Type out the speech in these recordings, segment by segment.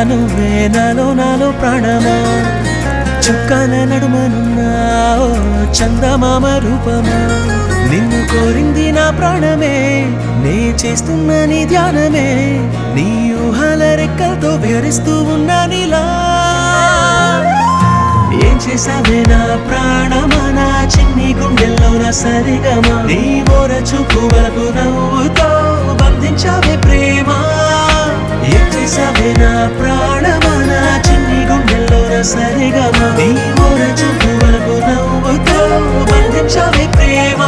నువ్వే నాలో నాలో ప్రాణమా చుక్కల నడుమనున్నా ఓ చందమామ రూపమా నిన్ను కోరింది నా ప్రాణమే నే చేస్తున్న నీ ధ్యానమే నీ ఊహల రెక్కలతో విహరిస్తూ ఉన్నా నీలా ఏం చేసావే నా ప్రాణమా నా చిన్ని గుండెల్లో నా సరిగమా నీ మోర చూపు వరకు నవ్వుతో బంధించావే ప్రేమ ఏం చేసావే నా ప్రాణమా నా చిన్ని గుండెల్లో నా సరిగమా నీ మోర చూపు వరకు నవ్వుతో బంధించావే ప్రేమ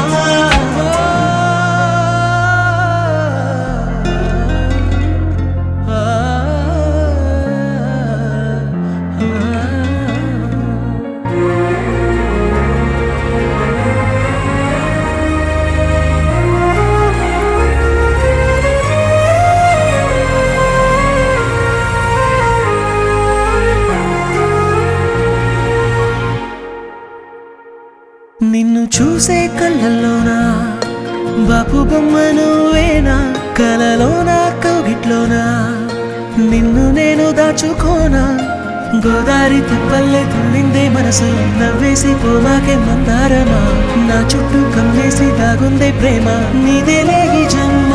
నిన్ను చూసే కళ్ళల్లోనా బాపు బొమ్మ నువ్వేనా కలలోనా కౌగిట్లోనా నిన్ను నేను దాచుకోనా గోదారి తిప్పల్లే తుళ్ళిందే మనసు నవ్వేసి పోమాకే మందారమా నా చుట్టూ కమ్మేసి దాగుందే ప్రేమ నీదేలే ఈ జన్మ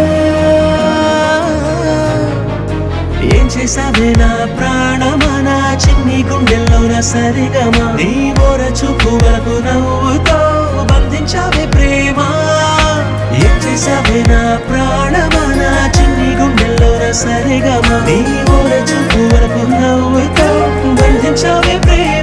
ఏం చేసావే నా ప్రాణమా నా చిన్ని గుండెల్లో నా సరిగమా నీ మోర చూపు వరకు నవ్వుతో బంధించావే ప్రేమ ఏం చేసావే నా ప్రాణమా నా చిన్ని గుండెల్లో నా సరిగమా నీ మోర చూపు వరకు నవ్వుతో బంధించావే ప్రేమ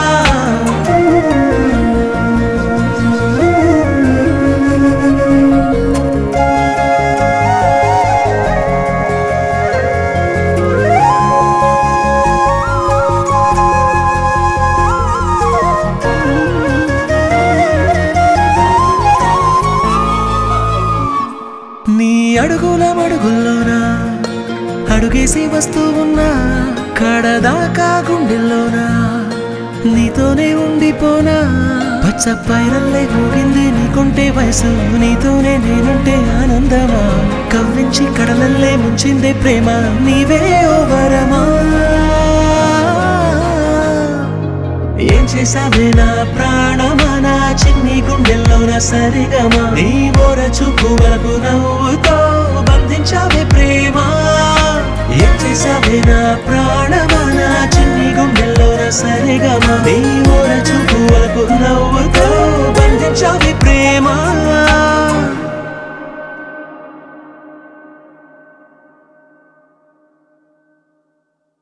నీ అడుగుల మడుగుల్లోనా అడుగేసి వస్తూ ఉన్నా కడదాకా గుండెల్లోనా నీతోనే ఉండిపోనా పచ్చ పైరల్లే ఊగింది నీకుంటే వయసు నీతోనే నేనుంటే ఆనందమా కవ్వించి కడలల్లే ముంచిందే ప్రేమ నీవే ఓ వరమా ఏం చేసావే నా ప్రాణమా నా చిన్ని గుండెల్లో నా సరిగమా నీ మోర చూపు వరకు నవ్వుతో బంధించావే ప్రేమ ఏం చేసావే నా ప్రాణమా నా చిన్ని గుండెల్లో నా సరిగమా నీ మోర చూపు వరకు నవ్వుతో బంధించావే ప్రేమ